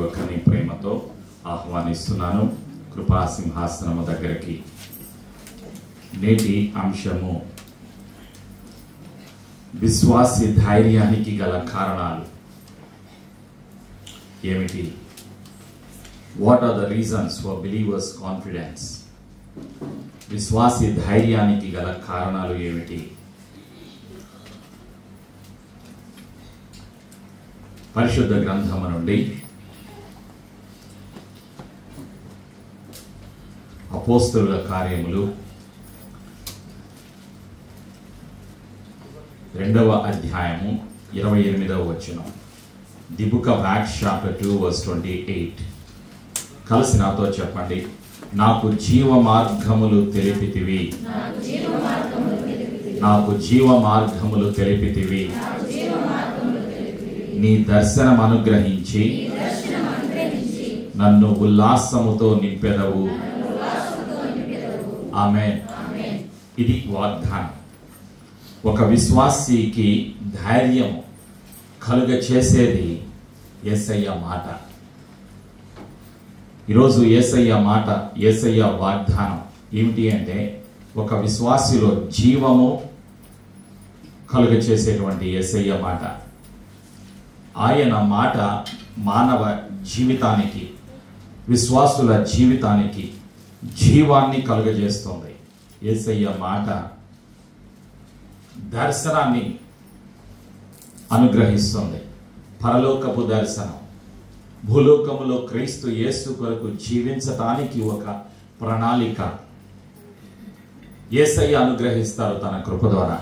ఒక్కరిని ప్రేమతో ఆహ్వానిస్తున్నాను కృపా సింహాసనము దగ్గరికి నేటి అంశము విశ్వాసి ధైర్యానికి గల కారణాలు ఏమిటి what are the reasons for believers confidence విశ్వాసి ధైర్యానికి గల కారణాలు ఏమిటి పరిశుద్ధ గ్రంథము నుండి అపోస్తుల కార్యములు రెండవ అధ్యాయము ఇరవై ఎనిమిదవ వచనం the book of Acts chapter two verse twenty eight కలిసి నాతో చెప్పండి నాకు జీవ మార్గములు తెలిపితివి నాకు జీవ మార్గములు తెలిపితివి నీ దర్శనం అనుగ్రహించి నన్ను ఉల్లాసముతో నింపెదవు ఆమె ఇది వాగ్దానం ఒక విశ్వాసికి ధైర్యం కలుగ చేసేది ఏసయ్య మాట ఈరోజు ఏసయ్య మాట ఏసయ్య వాగ్దానం ఏమిటి అంటే ఒక విశ్వాసిలో జీవము కలుగ చేసేటువంటి ఏసయ్య మాట ఆయన మాట మానవ జీవితానికి విశ్వాసుల జీవితానికి జీవాన్ని కలుగజేస్తుంది ఏసయ్య మాట దర్శనాన్ని అనుగ్రహిస్తుంది పరలోకపు దర్శనం భూలోకములో క్రీస్తు యేసు కొరకు జీవించటానికి ఒక ప్రణాళిక ఏసయ్య అనుగ్రహిస్తారు తన కృప ద్వారా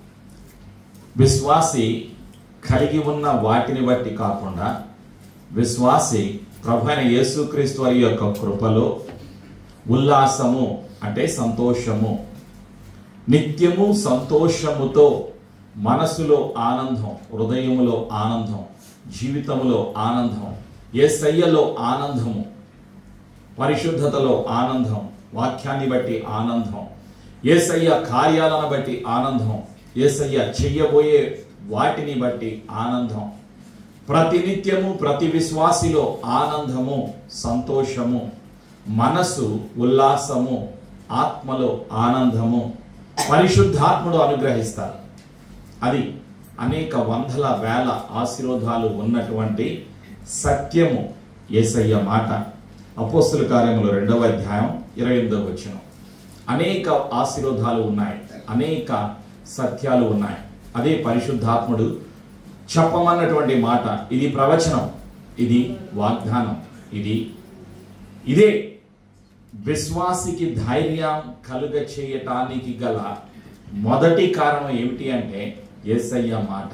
విశ్వాసి కలిగి ఉన్న వాటిని బట్టి కాకుండా విశ్వాసి ప్రభు అయిన యేసుక్రీస్తు వారి యొక్క కృపలో ఉల్లాసము అంటే సంతోషము నిత్యము సంతోషముతో మనసులో ఆనందం హృదయములో ఆనందం జీవితములో ఆనందం ఏసయ్యలో ఆనందము పరిశుద్ధతలో ఆనందం వాక్యాన్ని బట్టి ఆనందం ఏసయ్య కార్యాలను బట్టి ఆనందం ఏసయ్య చెయ్యబోయే వాటిని బట్టి ఆనందం ప్రతినిత్యము ప్రతి విశ్వాసిలో ఆనందము సంతోషము మనసు ఉల్లాసము ఆత్మలో ఆనందము పరిశుద్ధాత్ముడు అనుగ్రహిస్తారు అది అనేక వందల వేల ఆశీర్వాదాలు ఉన్నటువంటి సత్యము ఏసయ్య మాట అపోస్తుల కార్యములు రెండవ అధ్యాయం ఇరవై ఎనిమిదవ వచనం అనేక ఆశీర్వాదాలు ఉన్నాయి అనేక సత్యాలు ఉన్నాయి అదే పరిశుద్ధాత్ముడు చెప్పమన్నటువంటి మాట ఇది ప్రవచనం ఇది వాగ్దానం ఇది ఇదే విశ్వాసికి ధైర్యం కలుగ చేయటానికి గల మొదటి కారణం ఏమిటి అంటే ఏసయ్య మాట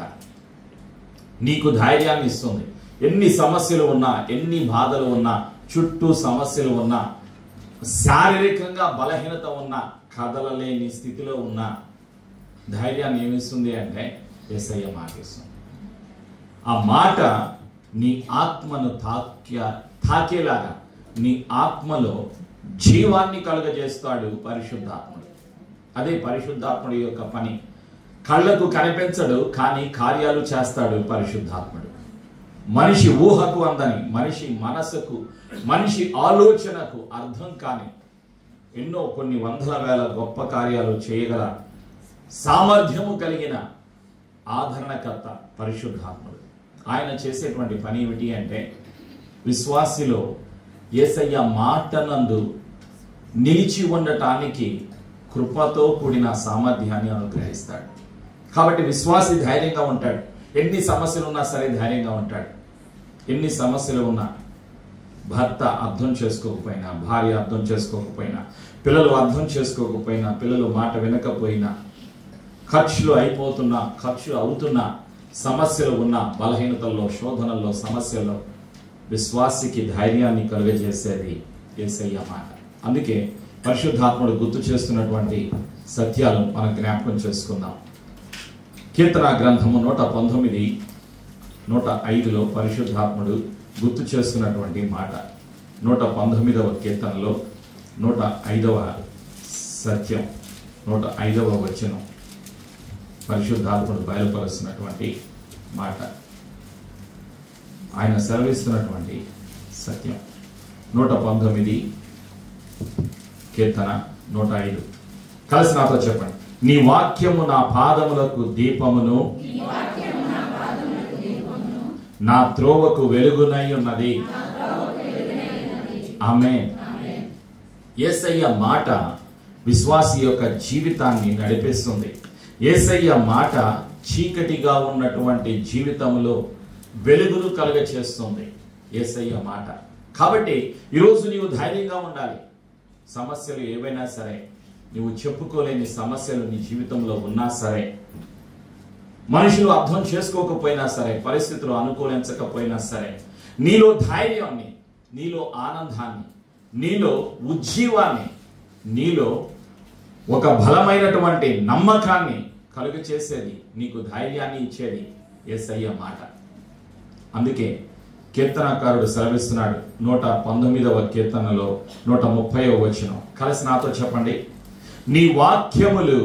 నీకు ధైర్యాన్ని ఇస్తుంది ఎన్ని సమస్యలు ఉన్నా ఎన్ని బాధలు ఉన్నా చుట్టూ సమస్యలు ఉన్నా శారీరకంగా బలహీనత ఉన్న కదలలేని స్థితిలో ఉన్న ధైర్యాన్ని ఏమిస్తుంది అంటే ఏసయ్య మాట ఇస్తుంది ఆ మాట నీ ఆత్మను తాక్య తాకేలాగా నీ ఆత్మలో జీవాన్ని కలుగజేస్తాడు పరిశుద్ధాత్ముడు అదే పరిశుద్ధాత్ముడి యొక్క పని కళ్ళకు కనిపించడు కానీ కార్యాలు చేస్తాడు పరిశుద్ధాత్ముడు మనిషి ఊహకు అందని మనిషి మనసుకు మనిషి ఆలోచనకు అర్థం కాని ఎన్నో కొన్ని వందల వేల గొప్ప కార్యాలు చేయగల సామర్థ్యము కలిగిన ఆదరణకర్త పరిశుద్ధాత్ముడు ఆయన చేసేటువంటి పని ఏమిటి అంటే విశ్వాసిలో ఏసయ్య మాటనందు నిలిచి ఉండటానికి కృపతో కూడిన సామర్థ్యాన్ని అనుగ్రహిస్తాడు కాబట్టి విశ్వాసి ధైర్యంగా ఉంటాడు ఎన్ని సమస్యలు ఉన్నా సరే ధైర్యంగా ఉంటాడు ఎన్ని సమస్యలు ఉన్నా భర్త అర్థం చేసుకోకపోయినా భార్య అర్థం చేసుకోకపోయినా పిల్లలు అర్థం చేసుకోకపోయినా పిల్లలు మాట వినకపోయినా ఖర్చులు అయిపోతున్నా ఖర్చు అవుతున్నా సమస్యలు ఉన్న బలహీనతల్లో శోధనల్లో సమస్యల్లో విశ్వాసికి ధైర్యాన్ని కలుగజేసేది ఏసయ్య మాట అందుకే పరిశుద్ధాత్ముడు గుర్తు చేస్తున్నటువంటి సత్యాలు మనం జ్ఞాపకం చేసుకుందాం కీర్తన గ్రంథము నూట పంతొమ్మిది నూట ఐదులో పరిశుద్ధాత్ముడు గుర్తు చేస్తున్నటువంటి మాట నూట పంతొమ్మిదవ కీర్తనలో నూట ఐదవ సత్యం నూట ఐదవ వచనం పరిశుద్ధాత్ముడు బయలుపరుస్తున్నటువంటి మాట ఆయన సెలవిస్తున్నటువంటి సత్యం నూట పంతొమ్మిది కీర్తన నూట ఐదు కలిసి నాతో చెప్పండి నీ వాక్యము నా పాదములకు దీపమును నా త్రోవకు వెలుగునై ఉన్నది ఆమె ఏసయ్య మాట విశ్వాసి యొక్క జీవితాన్ని నడిపిస్తుంది ఏసయ్య మాట చీకటిగా ఉన్నటువంటి జీవితంలో వెలుగును కలుగ చేస్తుంది ఏసయ్య మాట కాబట్టి ఈరోజు నీవు ధైర్యంగా ఉండాలి సమస్యలు ఏవైనా సరే నువ్వు చెప్పుకోలేని సమస్యలు నీ జీవితంలో ఉన్నా సరే మనుషులు అర్థం చేసుకోకపోయినా సరే పరిస్థితులు అనుకూలించకపోయినా సరే నీలో ధైర్యాన్ని నీలో ఆనందాన్ని నీలో ఉజ్జీవాన్ని నీలో ఒక బలమైనటువంటి నమ్మకాన్ని కలుగ చేసేది నీకు ధైర్యాన్ని ఇచ్చేది ఏసయ్య మాట అందుకే కీర్తనకారుడు సెలవిస్తున్నాడు నూట పంతొమ్మిదవ కీర్తనలో నూట ముప్పైవ వచనం కలిసి నాతో చెప్పండి నీ వాక్యములు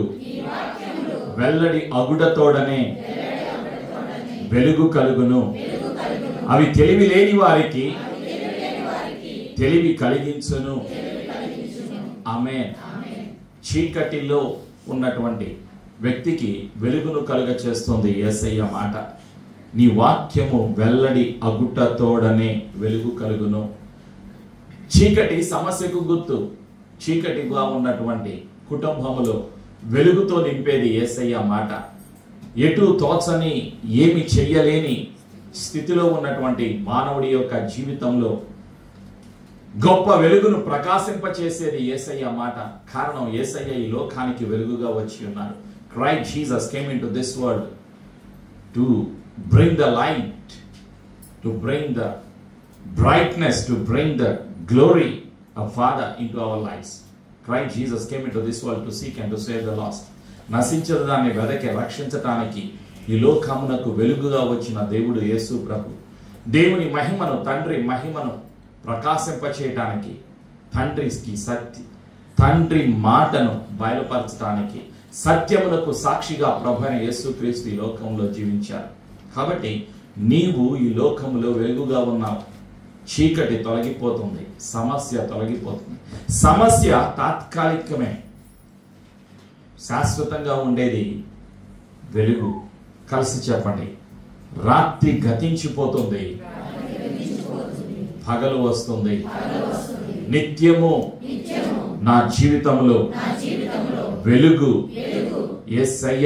వెల్లడి అగుడతోడనే వెలుగు కలుగును అవి తెలివి లేని వారికి తెలివి కలిగించును ఆమె చీకటిలో ఉన్నటువంటి వ్యక్తికి వెలుగును కలుగ చేస్తుంది ఏసయ్య మాట నీ వాక్యము వెల్లడి అగుటతోడనే వెలుగు కలుగును చీకటి సమస్యకు గుర్తు చీకటిగా ఉన్నటువంటి కుటుంబములో వెలుగుతో నింపేది ఏసయ్య మాట ఎటు తోచని ఏమి చెయ్యలేని స్థితిలో ఉన్నటువంటి మానవుడి యొక్క జీవితంలో గొప్ప వెలుగును ప్రకాశింపచేసేది ఏసయ్య మాట కారణం ఏసయ్య ఈ లోకానికి వెలుగుగా వచ్చి ఉన్నారు క్రై Jesus came into this world to bring the light to bring the brightness to bring the glory of Father into our lives. Christ Jesus came into this world to seek and to save the lost. నశించిన దాన్ని వెదకి రక్షించటానికి ఈ లోకమునకు వెలుగుగా వచ్చిన దేవుడు యేసు ప్రభు దేవుని మహిమను తండ్రి మహిమను ప్రకాశింపచేయటానికి తండ్రికి సత్య తండ్రి మాటను బయలుపరచడానికి సత్యమునకు సాక్షిగా ప్రభు అయిన యేసుక్రీస్తు ఈ లోకంలో జీవించారు కాబట్టి నీవు ఈ లోకంలో వెలుగుగా ఉన్నావు చీకటి తొలగిపోతుంది సమస్య తొలగిపోతుంది సమస్య తాత్కాలికమే శాశ్వతంగా ఉండేది వెలుగు కలిసి చెప్పండి రాత్రి గతించిపోతుంది పగలు వస్తుంది నిత్యము నా జీవితంలో వెలుగు ఎస్సయ్య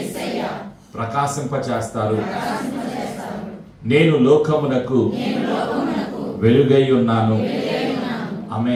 ప్రకాశింపచేస్తారు నేను లోకమునకు వెలుగై ఉన్నాను ఆమె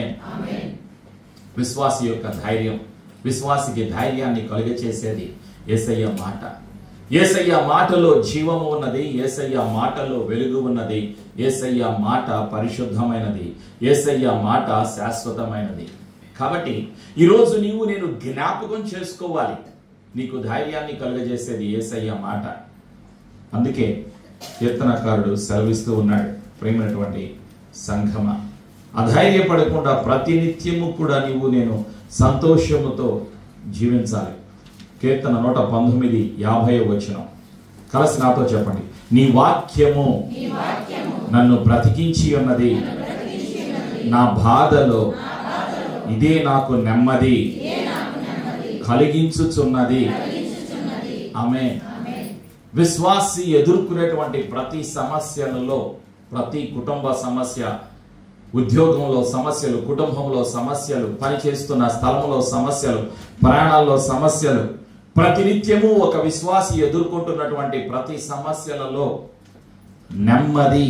విశ్వాసి యొక్క ధైర్యం విశ్వాసికి ధైర్యాన్ని కలుగచేసేది ఏసయ్య మాట ఏసయ్య మాటలో జీవము ఉన్నది ఏసయ్య మాటలో వెలుగు ఉన్నది ఏసయ్య మాట పరిశుద్ధమైనది ఏసయ్య మాట శాశ్వతమైనది కాబట్టి ఈరోజు నీవు నేను జ్ఞాపకం చేసుకోవాలి నీకు ధైర్యాన్ని కలుగజేసేది ఏసయ్య మాట అందుకే కీర్తనకారుడు సెలవిస్తూ ఉన్నాడు ప్రేమైనటువంటి సంఘమ అధైర్యపడకుండా ప్రతినిత్యము కూడా నీవు నేను సంతోషముతో జీవించాలి కీర్తన నూట పంతొమ్మిది యాభై వచనం కలిసి నాతో చెప్పండి నీ వాక్యము నన్ను బ్రతికించి ఉన్నది నా బాధలో ఇదే నాకు నెమ్మది కలిగించుచున్నది ఆమె విశ్వాసి ఎదుర్కొనేటువంటి ప్రతి సమస్యలలో ప్రతి కుటుంబ సమస్య ఉద్యోగంలో సమస్యలు కుటుంబంలో సమస్యలు పనిచేస్తున్న స్థలంలో సమస్యలు ప్రయాణాల్లో సమస్యలు ప్రతినిత్యము ఒక విశ్వాసి ఎదుర్కొంటున్నటువంటి ప్రతి సమస్యలలో నెమ్మది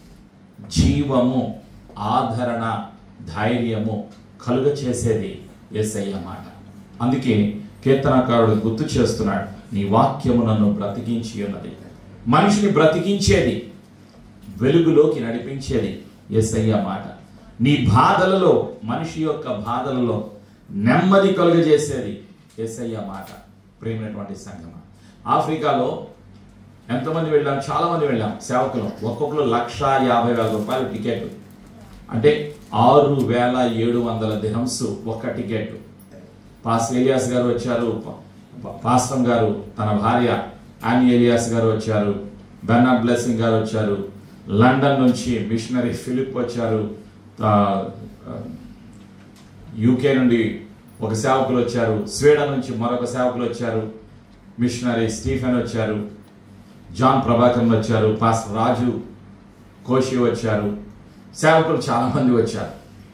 జీవము ఆదరణ ధైర్యము కలుగ చేసేది ఏసయ్య మాట అందుకే కీర్తనకారుడు గుర్తు చేస్తున్నాడు నీ వాక్యము నన్ను బ్రతికించి ఉన్నది మనిషిని బ్రతికించేది వెలుగులోకి నడిపించేది ఎస్ఐయ మాట నీ బాధలలో మనిషి యొక్క బాధలలో నెమ్మది కలుగజేసేది ఎస్ఐయ మాట ప్రేమైనటువంటి సంగమ ఆఫ్రికాలో ఎంతమంది వెళ్ళాం చాలా మంది వెళ్ళాం సేవకులు ఒక్కొక్కరు లక్ష యాభై వేల రూపాయల టికెట్ అంటే ఆరు వేల ఏడు వందల దినమ్స్ ఒక్క టికెట్ పాస్ ఏలియాస్ గారు వచ్చారు ప- పాస్టమ్ గారు తన భార్య యానీ ఏలియాస్ గారు వచ్చారు బెర్నార్డ్ బ్లెస్సింగ్ గారు వచ్చారు లండన్ నుంచి మిషనరీ ఫిలిప్ వచ్చారు ఆ, ఆ, యూకే నుండి ఒక సేవకులు వచ్చారు స్వీడన్ నుంచి మరొక సేవకులు వచ్చారు మిషనరీ స్టీఫెన్ వచ్చారు జాన్ ప్రభాకర్ వచ్చారు పాస్టర్ రాజు కోషి వచ్చారు సేవకులు చాలా మంది వచ్చారు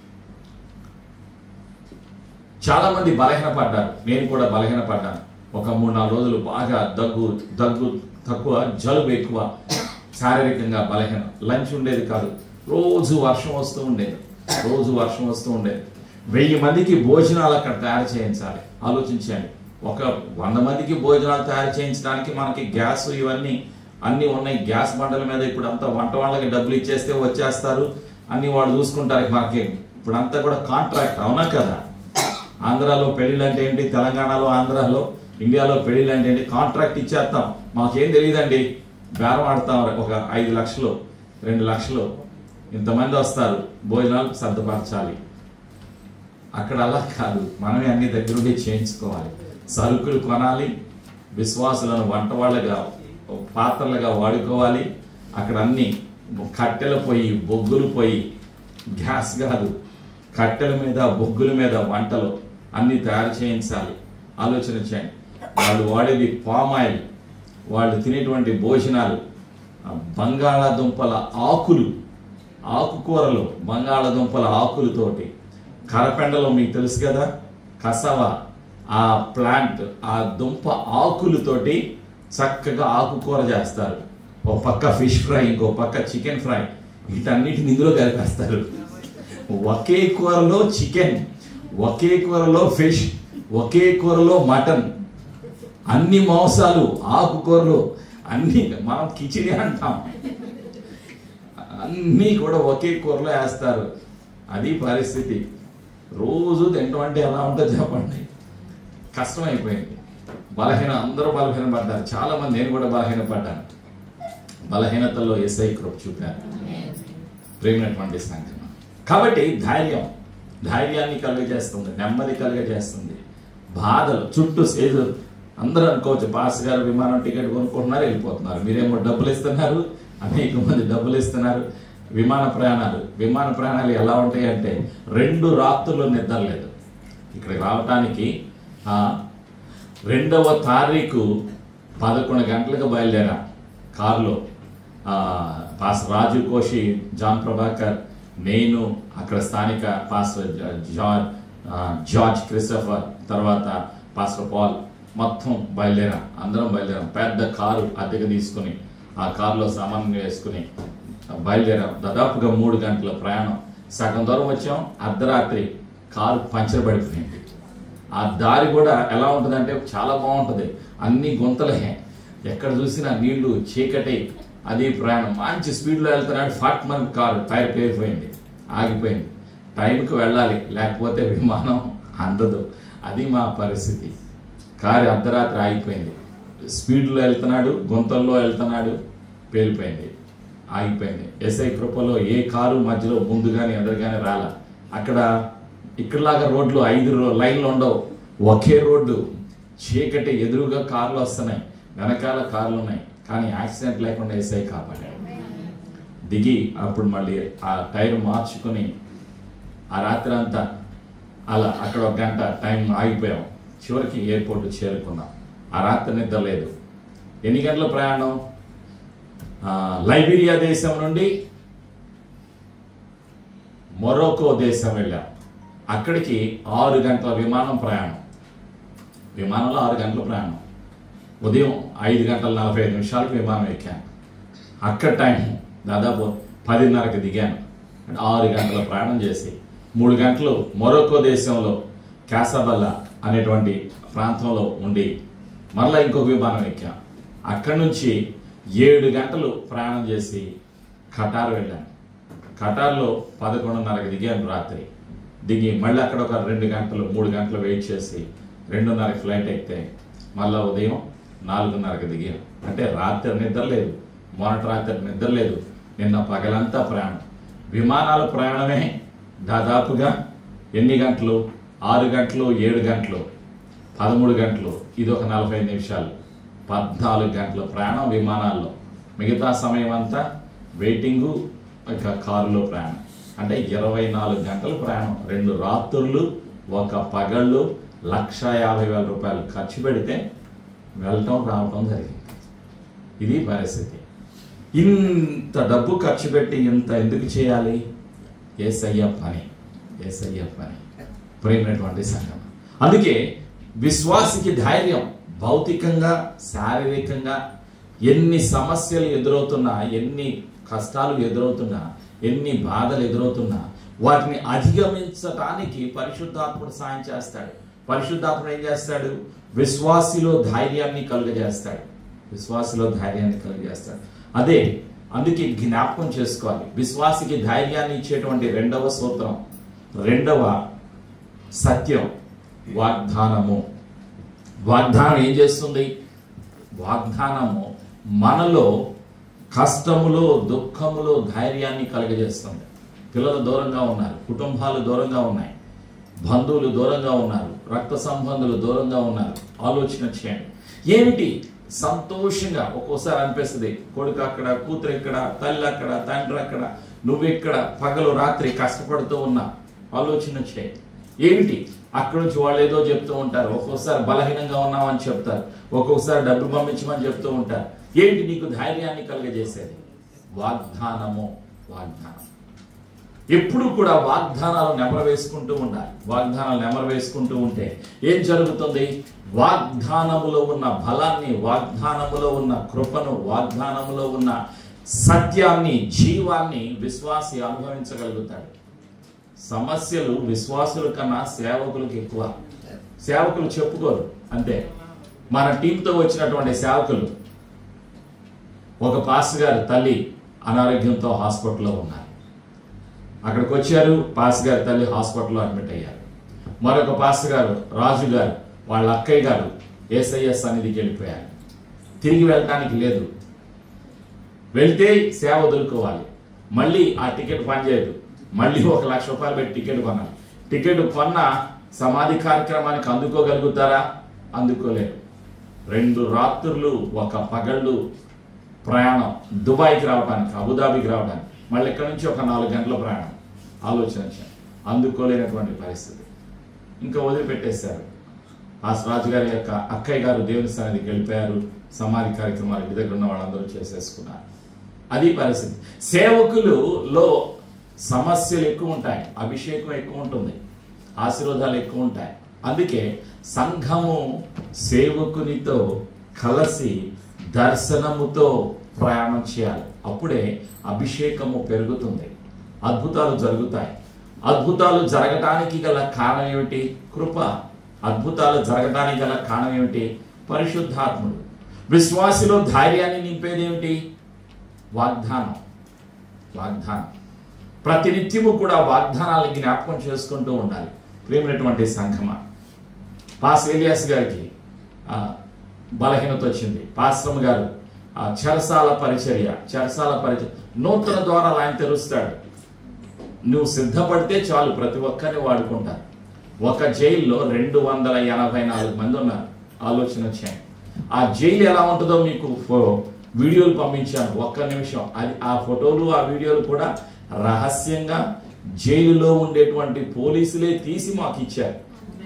చాలా మంది బలహీనపడ్డారు నేను కూడా బలహీనపడ్డాను ఒక మూడు నాలుగు రోజులు బాగా దగ్గు దగ్గు తక్కువ జలుబు ఎక్కువ శారీరకంగా బలహీనం లంచ్ ఉండేది కాదు రోజు వర్షం వస్తూ ఉండేది రోజు వర్షం వస్తూ ఉండేది వెయ్యి మందికి భోజనాలు అక్కడ తయారు చేయించాలి ఆలోచించండి ఒక వంద మందికి భోజనాలు తయారు చేయించడానికి మనకి గ్యాస్ ఇవన్నీ అన్నీ ఉన్నాయి గ్యాస్ బండల మీద ఇప్పుడు అంతా వంట వాళ్ళకి డబ్బులు ఇచ్చేస్తే వచ్చేస్తారు అన్ని వాళ్ళు చూసుకుంటారు మనకి ఇప్పుడు అంతా కూడా కాంట్రాక్ట్ అవునా కదా ఆంధ్రాలో పెళ్ళిళ్ళు అంటే ఏంటి తెలంగాణలో ఆంధ్రాలో ఇండియాలో పెళ్ళిళ్ళు అంటే ఏంటి కాంట్రాక్ట్ ఇచ్చేస్తాం మాకేం తెలియదండి బేరం ఆడతాం ఒక ఐదు లక్షలు రెండు లక్షలు ఇంతమంది వస్తారు భోజనాలు సర్దుపరచాలి అక్కడ అలా కాదు మనమే అన్ని దగ్గరుండి చేయించుకోవాలి సరుకులు కొనాలి విశ్వాసులను వంట వాళ్ళగా పాత్రలుగా వాడుకోవాలి అక్కడ అన్ని కట్టెల పొయ్యి బొగ్గులు పొయ్యి గ్యాస్ కాదు కట్టెల మీద బొగ్గుల మీద వంటలు అన్ని తయారు చేయించాలి ఆలోచన చేయండి వాళ్ళు వాడేది పామ్ ఆయిల్ వాళ్ళు తినేటువంటి భోజనాలు ఆ బంగాళాదుంపల ఆకులు ఆకుకూరలు బంగాళాదుంపల ఆకులతోటి కరపెండలో మీకు తెలుసు కదా కసవ ఆ ప్లాంట్ ఆ దుంప ఆకులతోటి చక్కగా ఆకుకూర చేస్తారు ఒక పక్క ఫిష్ ఫ్రై ఇంకో పక్క చికెన్ ఫ్రై వీటన్నిటిని ఇందులో కలిపేస్తారు ఒకే కూరలో చికెన్ ఒకే కూరలో ఫిష్ ఒకే కూరలో మటన్ అన్ని మాంసాలు ఆకుకూరలు అన్ని మనం కిచిడి అంటాం అన్నీ కూడా ఒకే కూరలో వేస్తారు అది పరిస్థితి రోజు తింటాం అంటే ఎలా ఉంటుందో చెప్పండి కష్టం అయిపోయింది బలహీన అందరూ బలహీన పడ్డారు చాలా మంది నేను కూడా బలహీన పడ్డాను బలహీనతల్లో ఎస్ఐ కృప చూపారు ప్రేమైనటువంటి సంఘం కాబట్టి ధైర్యం ధైర్యాన్ని కలుగజేస్తుంది నెమ్మది కలుగజేస్తుంది బాధలు చుట్టూ సేదు అందరూ అనుకోవచ్చు పాస్ గారు విమానం టికెట్ కొనుక్కుంటున్నారు వెళ్ళిపోతున్నారు మీరేమో డబ్బులు ఇస్తున్నారు అనేక మంది డబ్బులు ఇస్తున్నారు విమాన ప్రయాణాలు విమాన ప్రయాణాలు ఎలా ఉంటాయి అంటే రెండు రాత్రులు నిద్ర లేదు ఇక్కడికి రావటానికి ఆ, రెండవ తారీఖు పదకొండు గంటలకు బయలుదేరా కారులో ఆ, పాస్ రాజు కోషి జాన్ ప్రభాకర్ నేను అక్కడ స్థానిక పాస్టర్ జా- జార్జ్ ఆ, జార్జ్ క్రిస్టఫర్ తర్వాత పాస్టర్ పాల్ మొత్తం బయలుదేరాం అందరం బయలుదేరాం పెద్ద కారు అద్దెకు తీసుకుని ఆ కారులో సామాన్లు వేసుకుని బయలుదేరాం దాదాపుగా మూడు గంటల ప్రయాణం సగం దూరం వచ్చాం అర్ధరాత్రి కారు పంచర్ పడిపోయింది ఆ దారి కూడా ఎలా ఉంటుందంటే చాలా బాగుంటుంది అన్ని గుంతలే ఎక్కడ చూసినా నీళ్లు చీకటి అది ప్రయాణం మంచి స్పీడ్లో వెళ్తున్నాడు ఫాట్ మన కారు టైర్ పేరిపోయింది ఆగిపోయింది టైంకి వెళ్ళాలి లేకపోతే విమానం అందదు అది మా పరిస్థితి కారు అర్ధరాత్రి ఆగిపోయింది స్పీడ్లో వెళ్తున్నాడు గుంతల్లో వెళ్తున్నాడు పేలిపోయింది ఆగిపోయింది ఎస్ఐ కృపలో ఏ కారు మధ్యలో ముందు కానీ ఎదురు కానీ రాల అక్కడ ఇక్కడలాగా రోడ్లు ఐదు రో- లైన్లు ఉండవు ఒకే రోడ్డు చీకటి ఎదురుగా కార్లు వస్తున్నాయి వెనకాల కార్లు ఉన్నాయి కానీ యాక్సిడెంట్ లేకుండా ఎస్ఐ కాపాడాడు దిగి అప్పుడు మళ్ళీ ఆ టైర్ మార్చుకొని ఆ రాత్రి అంతా అలా అక్కడ ఒక గంట టైం ఆగిపోయాం చివరికి ఎయిర్పోర్ట్ చేరుకున్నాం ఆ రాత్రి నిద్ర లేదు ఎన్ని గంటల ప్రయాణం ఆ, లైబీరియా దేశం నుండి మొరోకో దేశం వెళ్ళాం అక్కడికి ఆరు గంటల విమానం ప్రయాణం విమానంలో ఆరు గంటల ప్రయాణం ఉదయం ఐదు గంటల నలభై ఐదు నిమిషాలకు విమానం ఎక్కాను అక్కడ టైం దాదాపు పదిన్నరకు దిగాను అంటే ఆరు గంటల ప్రయాణం చేసి మూడు గంటలు మొరొకో దేశంలో క్యాసబల్లా అనేటువంటి ప్రాంతంలో ఉండి మరలా ఇంకొక విమానం ఎక్కాం అక్కడి నుంచి ఏడు గంటలు ప్రయాణం చేసి ఖటార్ వెళ్ళాను ఖటార్లో పదకొండున్నరకు దిగాను రాత్రి దిగి మళ్ళీ అక్కడ ఒక రెండు గంటలు మూడు గంటలు వెయిట్ చేసి రెండున్నరకి ఫ్లైట్ ఎక్కితే మళ్ళీ ఉదయం నాలుగున్నరకు దిగాను అంటే రాత్రి నిద్ర లేదు మొన్నటి రాత్రి నిద్ర లేదు నిన్న పగలంతా ప్రయాణం విమానాల ప్రయాణమే దాదాపుగా ఎన్ని గంటలు ఆరు గంటలు ఏడు గంటలు పదమూడు గంటలు ఇది ఒక నలభై నిమిషాలు పద్నాలుగు గంటల ప్రయాణం విమానాల్లో మిగతా సమయం అంతా వెయిటింగు ఇక కారులో ప్రయాణం అంటే ఇరవై నాలుగు గంటలు ప్రయాణం రెండు రాత్రులు ఒక పగళ్ళు లక్ష యాభై వేల రూపాయలు ఖర్చు పెడితే వెళ్ళటం రావటం జరిగింది ఇది పరిస్థితి ఇంత డబ్బు ఖర్చు పెట్టి ఇంత ఎందుకు చేయాలి ఏసయ్య పని ఏసయ్య పని ప్రేమైనటువంటి సంఘం అందుకే విశ్వాసికి ధైర్యం భౌతికంగా శారీరకంగా ఎన్ని సమస్యలు ఎదురవుతున్నా ఎన్ని కష్టాలు ఎదురవుతున్నా ఎన్ని బాధలు ఎదురవుతున్నా వాటిని అధిగమించటానికి పరిశుద్ధాత్ముడు సాయం చేస్తాడు పరిశుద్ధాత్ముడు ఏం చేస్తాడు విశ్వాసిలో ధైర్యాన్ని కలుగజేస్తాడు విశ్వాసిలో ధైర్యాన్ని కలుగజేస్తాడు అదే అందుకే జ్ఞాపకం చేసుకోవాలి విశ్వాసికి ధైర్యాన్ని ఇచ్చేటువంటి రెండవ సూత్రం రెండవ సత్యం వాగ్దానము వాగ్దానం ఏం చేస్తుంది వాగ్దానము మనలో కష్టములో దుఃఖములో ధైర్యాన్ని కలుగజేస్తుంది పిల్లలు దూరంగా ఉన్నారు కుటుంబాలు దూరంగా ఉన్నాయి బంధువులు దూరంగా ఉన్నారు రక్త సంబంధులు దూరంగా ఉన్నారు ఆలోచన చేయండి ఏమిటి సంతోషంగా ఒక్కోసారి అనిపిస్తుంది కొడుకు అక్కడ కూతురు ఇక్కడ తల్లి అక్కడ తండ్రి అక్కడ నువ్వు ఇక్కడ పగలు రాత్రి కష్టపడుతూ ఉన్నా ఆలోచన చేయి ఏమిటి అక్కడ నుంచి వాళ్ళు ఏదో చెప్తూ ఉంటారు ఒక్కొక్కసారి బలహీనంగా ఉన్నామని చెప్తారు ఒక్కొక్కసారి డబ్బు పంపించమని చెప్తూ ఉంటారు ఏంటి నీకు ధైర్యాన్ని కలుగజేసేది వాగ్దానము వాగ్దానం ఎప్పుడు కూడా వాగ్దానాలు నెమరు వేసుకుంటూ ఉండాలి వాగ్దానాలు నెమరు వేసుకుంటూ ఉంటే ఏం జరుగుతుంది వాగ్దానములో ఉన్న బలాన్ని వాగ్దానములో ఉన్న కృపను వాగ్దానములో ఉన్న సత్యాన్ని జీవాన్ని విశ్వాసి అనుభవించగలుగుతాడు సమస్యలు విశ్వాసుల కన్నా సేవకులకు ఎక్కువ సేవకులు చెప్పుకోరు అంతే మన టీంతో వచ్చినటువంటి సేవకులు ఒక పాస్ గారు తల్లి అనారోగ్యంతో హాస్పిటల్లో ఉన్నారు అక్కడికి వచ్చారు పాస్ గారి తల్లి హాస్పిటల్లో అడ్మిట్ అయ్యారు మరొక పాస్ గారు రాజు గారు వాళ్ళ అక్కయ్య గారు ఏసఐఎస్ సన్నిధికి వెళ్ళిపోయారు తిరిగి వెళ్ళటానికి లేదు వెళ్తే సేవ వదులుకోవాలి మళ్ళీ ఆ టికెట్ పనిచేయదు మళ్ళీ ఒక లక్ష రూపాయలు పెట్టి టికెట్ కొనాలి టికెట్ కొన్న సమాధి కార్యక్రమానికి అందుకోగలుగుతారా అందుకోలేరు రెండు రాత్రులు ఒక పగళ్ళు ప్రయాణం దుబాయ్కి రావడానికి అబుదాబికి రావడానికి మళ్ళీ ఇక్కడ నుంచి ఒక నాలుగు గంటల ప్రయాణం ఆలోచన చేయండి. అందుకోలేనటువంటి పరిస్థితి ఇంకా వదిలిపెట్టేశారు ఆ రాజు గారి యొక్క అక్కయ్య గారు దేవుని సన్నిధికి వెళ్ళిపోయారు సమాధి కార్యక్రమాలు ఇంటి దగ్గర ఉన్న వాళ్ళందరూ చేసేసుకున్నారు అది పరిస్థితి సేవకులలో సమస్యలు ఎక్కువ ఉంటాయి అభిషేకం ఎక్కువ ఉంటుంది ఆశీర్వాదాలు ఎక్కువ ఉంటాయి అందుకే సంఘము సేవకునితో కలిసి దర్శనముతో ప్రయాణం చేయాలి అప్పుడే అభిషేకము పెరుగుతుంది అద్భుతాలు జరుగుతాయి అద్భుతాలు జరగటానికి గల కారణం ఏమిటి కృప అద్భుతాలు జరగడానికి గల కారణం ఏమిటి పరిశుద్ధాత్ముడు విశ్వాసిలో ధైర్యాన్ని నింపేది ఏమిటి వాగ్దానం వాగ్దానం ప్రతినిత్యము కూడా వాగ్దానాలను జ్ఞాపకం చేసుకుంటూ ఉండాలి ప్రేమైనటువంటి సంఘమా పాస్ ఏలియాస్ గారికి ఆ, బలహీనత వచ్చింది పాశ్రమ గారు ఆ చెరసాల పరిచర్య చెరసాల పరిచర్య నూతన ద్వారాలు ఆయన తెరుస్తాడు నువ్వు సిద్ధపడితే చాలు ప్రతి ఒక్కరిని వాడుకుంటారు ఒక జైల్లో రెండు వందల ఎనభై నాలుగు మంది ఉన్నారు ఆలోచన చేయండి ఆ జైలు ఎలా ఉంటుందో మీకు ఫో- వీడియోలు పంపించాను ఒక్క నిమిషం అది ఆ ఫోటోలు ఆ వీడియోలు కూడా రహస్యంగా జైలులో ఉండేటువంటి పోలీసులే తీసి మాకు ఇచ్చారు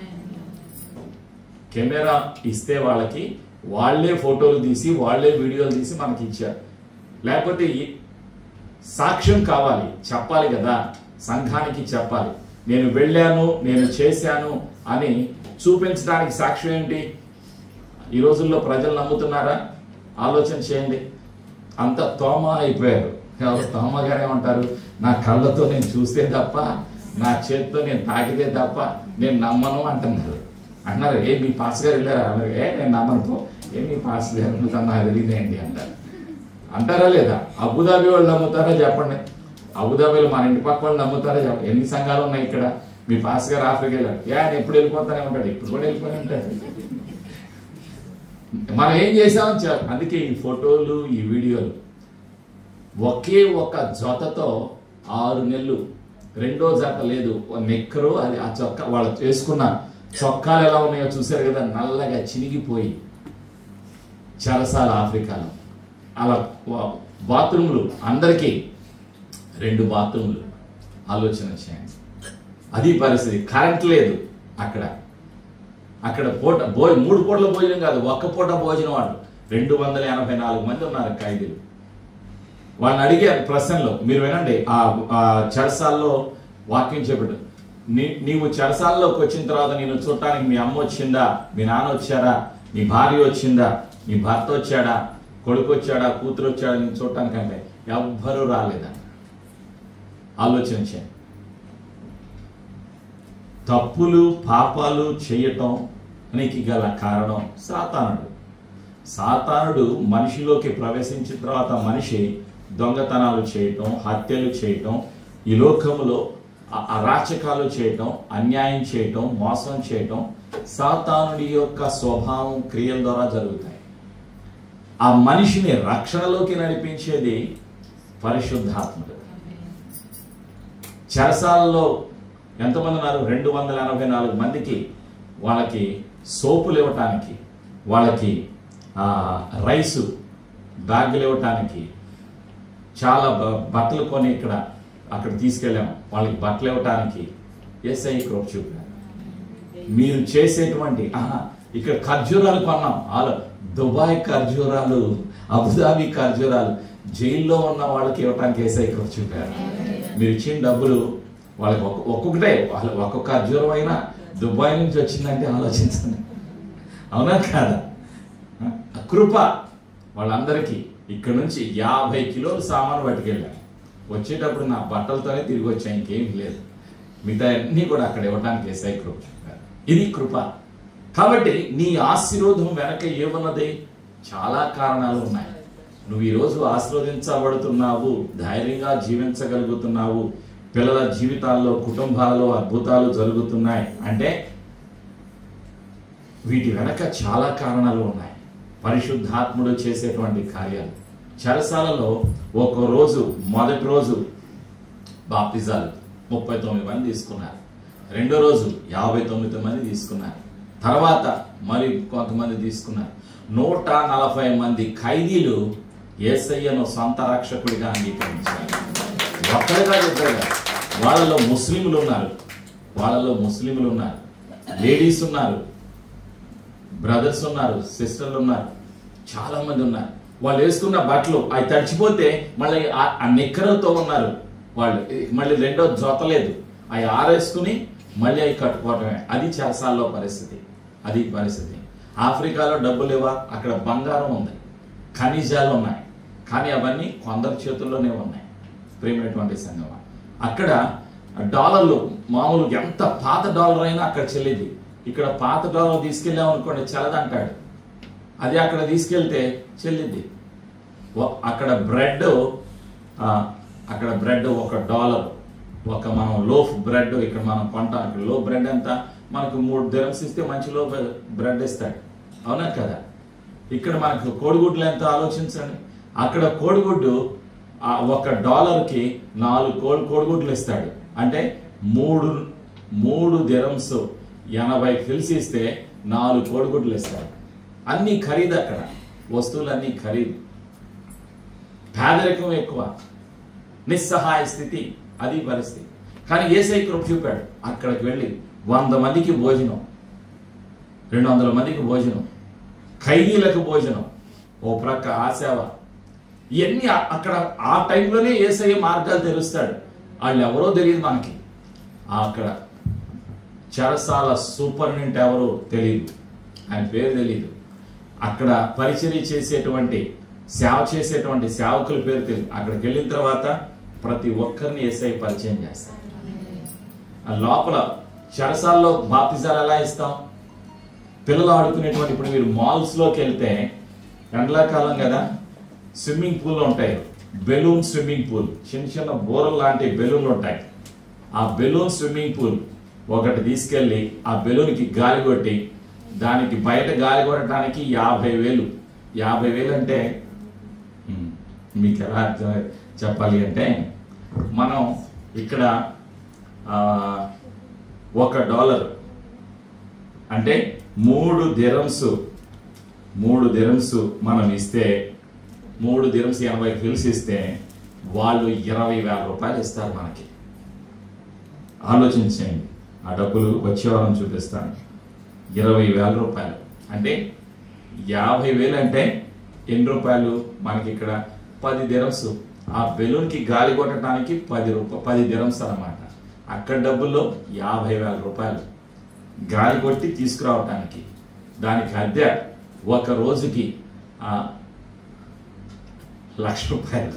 కెమెరా ఇస్తే వాళ్ళకి వాళ్ళే ఫోటోలు తీసి వాళ్ళే వీడియోలు తీసి మనకి ఇచ్చారు లేకపోతే ఈ- సాక్ష్యం కావాలి చెప్పాలి కదా సంఘానికి చెప్పాలి నేను వెళ్ళాను నేను చేశాను అని చూపించడానికి సాక్ష్యం ఏంటి ఈ రోజుల్లో ప్రజలు నమ్ముతున్నారా ఆలోచన చేయండి అంత తోమ అయిపోయారు ఎవరు తోమ గారు ఏమంటారు నా కళ్ళతో నేను చూస్తే తప్ప నా చేతితో నేను తాకితే తప్ప నేను నమ్మను అంటున్నారు అన్నారు ఏ మీ పాస్ గారు వెళ్ళారా అన్నారు ఏ నేను నమ్మను పో ఏ మీ పాస్ గారు నాకు నాకు తెలియదేంటి అంటారు అంటారా లేదా అబుదాబి వాళ్ళు నమ్ముతారా చెప్పండి అబుదాబిలో మన ఇంటి పక్క వాళ్ళు నమ్ముతారా చెప్పండి ఎన్ని సంఘాలు ఉన్నాయి ఇక్కడ మీ పాస్ గారు ఆఫ్రికా వెళ్ళారు ఏ ఆయన ఎప్పుడు వెళ్ళిపోతానే ఉంటాడు ఇప్పుడు కూడా వెళ్ళిపోయి ఉంటాడు మనం ఏం చేసామని చెప్ప అందుకే ఈ ఫోటోలు ఈ వీడియోలు ఒకే ఒక జతతో ఆరు నెలలు రెండో జత లేదు ఓ నెక్కరు అది ఆ చొక్కా వాళ్ళు వేసుకున్న చొక్కాలు ఎలా ఉన్నాయో చూశారు కదా నల్లగా చినిగిపోయి చెరసాల ఆఫ్రికాలో అలా వా- బాత్రూములు అందరికీ రెండు బాత్రూములు ఆలోచన చేయండి అది పరిస్థితి కరెంట్ లేదు అక్కడ అక్కడ పూట భో మూడు పూటల భోజనం కాదు ఒక్క పూట భోజనం వాళ్ళు రెండు వందల ఎనభై నాలుగు మంది ఉన్నారు ఖైదీలు వాళ్ళని అడిగారు ప్రశ్నలో మీరు వినండి ఆ ఆ చెరసాల్లో వాక్యం చెప్పాడు నీ నీవు చెరసాల్లోకి వచ్చిన తర్వాత నేను చూడటానికి మీ అమ్మ వచ్చిందా మీ నాన్న వచ్చారా నీ భార్య వచ్చిందా నీ భర్త వచ్చాడా కొడుకు వచ్చాడా కూతురు వచ్చాడా నేను చూడటానికంటే ఎవ్వరూ రాలేదా ఆలోచన చేయండి తప్పులు పాపాలు చేయటం నీకు గల కారణం సాతానుడు సాతానుడు మనిషిలోకి ప్రవేశించిన తర్వాత మనిషి దొంగతనాలు చేయటం హత్యలు చేయటం ఈ లోకములో అ- అరాచకాలు చేయటం అన్యాయం చేయటం మోసం చేయటం సాతానుడి యొక్క స్వభావం క్రియల ద్వారా జరుగుతాయి ఆ మనిషిని రక్షణలోకి నడిపించేది పరిశుద్ధాత్ముడు చెరసాలలో ఎంతమంది ఉన్నారు రెండు వందల ఎనభై నాలుగు మందికి వాళ్ళకి సోపులు ఇవ్వటానికి వాళ్ళకి ఆ, రైసు బ్యాగులు ఇవ్వటానికి చాలా బ- బట్టలు కొని ఇక్కడ అక్కడ తీసుకెళ్ళాము వాళ్ళకి బట్టలు ఇవ్వటానికి ఎస్ఐ కృప చూపారు మీరు చేసేటువంటి ఆహా, ఇక్కడ ఖర్జూరాలు కొన్నాం ఆలో దుబాయ్ ఖర్జూరాలు అబుదాబి ఖర్జూరాలు జైల్లో ఉన్న వాళ్ళకి ఇవ్వటానికి ఏసై కృప చూపారు మీరు ఇచ్చిన డబ్బులు వాళ్ళకి ఒక్క- ఒక్కొక్కటే వాళ్ళ ఒక్కొక్క ఖర్జూరం అయినా దుబాయ్ నుంచి వచ్చిందంటే ఆలోచించండి అవునా కాదా ఆ కృప వాళ్ళందరికీ ఇక్కడ నుంచి యాభై కిలోలు సామాను పట్టుకెళ్ళాను వచ్చేటప్పుడు నా బట్టలతోనే తిరిగి వచ్చాయి ఇంకేం లేదు మిగతా అన్ని కూడా అక్కడ ఇవ్వడానికి ఏసై కృప చెప్పారు ఇది కృప కాబట్టి నీ ఆశీర్వాదం వెనక ఏమన్నది చాలా కారణాలు ఉన్నాయి నువ్వు ఈరోజు ఆశీర్వదించబడుతున్నావు ధైర్యంగా జీవించగలుగుతున్నావు పిల్లల జీవితాల్లో కుటుంబాలలో అద్భుతాలు జరుగుతున్నాయి అంటే వీటి వెనక చాలా కారణాలు ఉన్నాయి పరిశుద్ధాత్ముడు చేసేటువంటి కార్యాలు చెరసాలలో ఒక రోజు మొదటి రోజు బాప్తిజాలు ముప్పై తొమ్మిది మంది తీసుకున్నారు రెండో రోజు యాభై తొమ్మిది మంది తీసుకున్నారు తర్వాత మరి కొంతమంది తీసుకున్నారు నూట నలభై మంది ఖైదీలు ఏసయ్యను సొంత రక్షకుడిగా అంగీకరించారు ఒక్కడిగా చెప్పారు వాళ్ళలో ముస్లింలు ఉన్నారు వాళ్ళలో ముస్లింలు ఉన్నారు లేడీస్ ఉన్నారు బ్రదర్స్ ఉన్నారు సిస్టర్లు ఉన్నారు చాలా మంది ఉన్నారు వాళ్ళు వేసుకున్న బట్టలు అవి తడిచిపోతే మళ్ళీ ఆ- ఆ నిక్కరలతో ఉన్నారు వాళ్ళు మళ్ళీ రెండో జొత లేదు అవి ఆరేసుకుని మళ్ళీ అవి కట్టుకోవటమే అది చెరసాల్లో పరిస్థితి అది పరిస్థితి ఆఫ్రికాలో డబ్బులు లేవా అక్కడ బంగారం ఉంది ఖనిజాలు ఉన్నాయి కానీ అవన్నీ కొందరి చేతుల్లోనే ఉన్నాయి ప్రేమైనటువంటి సంగమ అక్కడ డాలర్లు మామూలు ఎంత పాత డాలర్ అయినా అక్కడ చెల్లింది ఇక్కడ పాత డాలర్ తీసుకెళ్ళాం అనుకోండి చెల్లదంటాడు అది అక్కడ తీసుకెళ్తే చెల్లింది ఒ- అక్కడ బ్రెడ్ అక్కడ బ్రెడ్ ఒక డాలర్ ఒక మనం లోఫ్ బ్రెడ్ ఇక్కడ మనం కొంటాం ఇక్కడ లో బ్రెడ్ ఎంత మనకు మూడు దిరమ్స్ ఇస్తే మంచి లో బ్రెడ్ ఇస్తాడు అవునా కదా ఇక్కడ మనకు కోడిగుడ్లు ఎంత ఆలోచించండి అక్కడ కోడిగుడ్డు ఆ ఒక డాలర్కి నాలుగు కోడి కోడిగుడ్లు ఇస్తాడు అంటే మూడు మూడు దిరమ్స్ ఎనభై ఫిల్స్ ఇస్తే నాలుగు కోడిగుడ్లు ఇస్తాడు అన్ని ఖరీదు అక్కడ వస్తువులన్నీ ఖరీదు పేదరికం ఎక్కువ నిస్సహాయ స్థితి అది పరిస్థితి కానీ ఏసై కృప చూపాడు అక్కడికి వెళ్ళి వంద మందికి భోజనం రెండు వందల మందికి భోజనం ఖైదీలకు భోజనం ఓ ప్రక్క ఆ సేవ ఇవన్నీ ఆ- అక్కడ ఆ టైంలోనే ఏసఐ మార్గాలు తెరుస్తాడు వాళ్ళు ఎవరో తెలియదు మనకి ఆ అక్కడ చెరసాల సూపరింటెండెంట్ ఎవరో తెలియదు ఆయన పేరు తెలియదు అక్కడ పరిచర్య చేసేటువంటి సేవ చేసేటువంటి సేవకుల పేరు తెలియదు అక్కడికి వెళ్ళిన తర్వాత ప్రతి ఒక్కరిని ఏసఐ పరిచయం చేస్తాడు ఆ లోపల చెరసాల్లో బాప్తిజాలు ఎలా ఇస్తాం పిల్లలు ఆడుకునేటువంటి ఇప్పుడు మీరు మాల్స్ లోకి వెళ్తే ఎండాకాలం కదా స్విమ్మింగ్ పూల్ ఉంటాయి బెలూన్ స్విమ్మింగ్ పూల్ చిన్న చిన్న బోరలు లాంటి బెలూన్లు ఉంటాయి ఆ బెలూన్ స్విమ్మింగ్ పూల్ ఒకటి తీసుకెళ్ళి ఆ బెలూన్కి గాలి కొట్టి దానికి బయట గాలి కొట్టడానికి యాభై వేలు యాభై వేలు అంటే ఉమ్, మీకు ఎలా అర్థం చెప్పాలి అంటే మనం ఇక్కడ ఆ, ఒక డాలర్ అంటే మూడు దిరమ్స్ మూడు దిరమ్స్ మనం ఇస్తే మూడు దిరమ్స్ ఎనభై ఫిల్స్ ఇస్తే వాళ్ళు ఇరవై వేల రూపాయలు ఇస్తారు మనకి ఆలోచించండి ఆ డబ్బులు వచ్చే వారం చూపిస్తాను ఇరవై వేల రూపాయలు అంటే యాభై వేలు అంటే ఎన్ని రూపాయలు మనకి ఇక్కడ పది దిరమ్స్ ఆ బెలూన్కి గాలి కొట్టడానికి పది రూపాయలు పది దిరమ్స్ అన్నమాట అక్కడ డబ్బుల్లో యాభై వేల రూపాయలు గాలి కొట్టి తీసుకురావటానికి దానికి అద్దె ఒక రోజుకి ఆ, లక్ష రూపాయలు